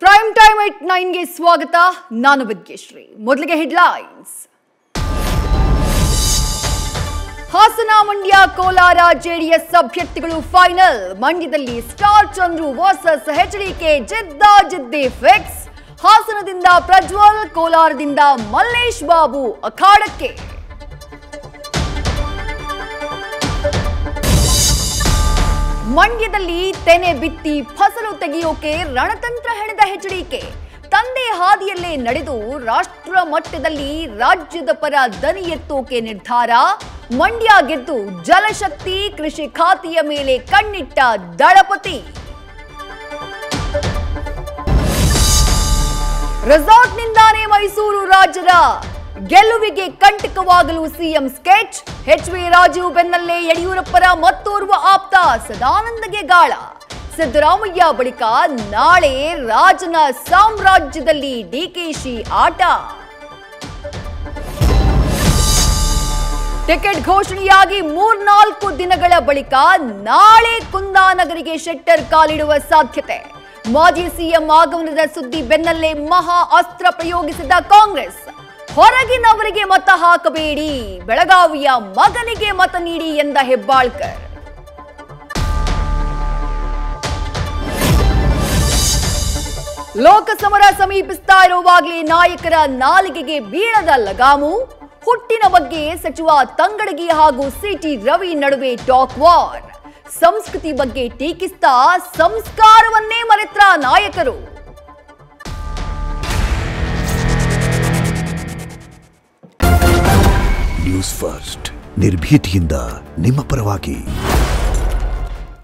prime time eight ನೈನ್ಗೆ ಸ್ವಾಗತ ನಾನು ವಿದ್ಯಶ್ರೀ ಮೊದಲಿಗೆ ಹೆಡ್ಲೈನ್ಸ್ ಹಾಸನ ಮಂಡ್ಯ ಕೋಲಾರ ಜೆಡಿಎಸ್ ಅಭ್ಯರ್ಥಿಗಳು ಫೈನಲ್ ಮಂಡ್ಯದಲ್ಲಿ ಸ್ಟಾರ್ ಚಂದ್ರು ವರ್ಸಸ್ ಎಚ್ಡಿಕೆ ಜಿದ್ದಾಜಿದ್ದಿ ಫಿಕ್ಸ್ ಹಾಸನದಿಂದ ಪ್ರಜ್ವಲ್ ಕೋಲಾರದಿಂದ ಮಲ್ಲೇಶ್ ಬಾಬು ಅಖಾಡಕ್ಕೆ ಮಂಡ್ಯದಲ್ಲಿ ತೆನೆ ಬಿತ್ತಿ ಫಸಲು ತೆಗೆಯೋಕೆ ರಣತಂತ್ರ ಹೆಣೆದ ಎಚ್ಡಿಕೆ ತಂದೆ ಹಾದಿಯಲ್ಲೇ ನಡೆದು ರಾಷ್ಟ್ರ ಮಟ್ಟದಲ್ಲಿ ರಾಜ್ಯದ ಪರ ದನಿ ಎತ್ತೋಕೆ ನಿರ್ಧಾರ ಮಂಡ್ಯ ಗೆದ್ದು ಜಲಶಕ್ತಿ ಕೃಷಿ ಖಾತೆಯ ಮೇಲೆ ಕಣ್ಣಿಟ್ಟ ದಳಪತಿ ರೆಸಾರ್ಟ್ನಿಂದಾನೇ ಮೈಸೂರು ರಾಜ್ಯದ ಗೆಲುವಿಗೆ ಕಂಟಕವಾಗಲು CM sketch H V Rajeev ಬೆನ್ನಲ್ಲೇ ಯಡಿಯೂರಪ್ಪರ ಮತ್ತೋರ್ವ ಆಪ್ತ ಸದಾನಂದಗೆ ಗಾಳ ಸಿದ್ದರಾಮಯ್ಯ ಬಳಿಕ ನಾಳೆ ರಾಜನ ಸಾಮ್ರಾಜ್ಯದಲ್ಲಿ ಡಿಕೆಶಿ ಆಟ ಟಿಕೆಟ್ ಘೋಷಣೆಯಾಗಿ ಮೂರ್ನಾಲ್ಕು ದಿನಗಳ ಬಳಿಕ ನಾಳೆ ಕುಂದಾನಗರಿಗೆ ಶೆಟ್ಟರ್ ಕಾಲಿಡುವ ಸಾಧ್ಯತೆ ಮಾಜಿ ಸಿಎಂ ಆಗಮನದ ಸುದ್ದಿ ಬೆನ್ನಲ್ಲೇ ಮಹಾ ಅಸ್ತ್ರ ಪ್ರಯೋಗಿಸಿದ ಕಾಂಗ್ರೆಸ್ ಹೊರಗಿನವರಿಗೆ ಮತ ಹಾಕಬೇಡಿ ಬೆಳಗಾವಿಯ ಮಗನಿಗೆ ಮತ ನೀಡಿ ಎಂದ ಹೆಬ್ಬಾಳ್ಕರ್ ಲೋಕಸಮರ ಸಮೀಪಿಸ್ತಾ ಇರುವಾಗಲೇ ನಾಯಕರ ನಾಲಿಗೆಗೆ ಬೀಳದ ಲಗಾಮು ಹುಟ್ಟಿನ ಬಗ್ಗೆ ಸಚಿವ ತಂಗಡಗಿ ಹಾಗೂ ಸಿಟಿ ರವಿ ನಡುವೆ ಟಾಕ್ ವಾರ್ ಸಂಸ್ಕೃತಿ ಬಗ್ಗೆ ಟೀಕಿಸ್ತಾ ಸಂಸ್ಕಾರವನ್ನೇ ಮರೆತ್ರ ನಾಯಕರು ನ್ಯೂಸ್ ಫಸ್ಟ್ ನಿರ್ಭೀತಿಯಿಂದ ನಿಮ್ಮ ಪರವಾಗಿ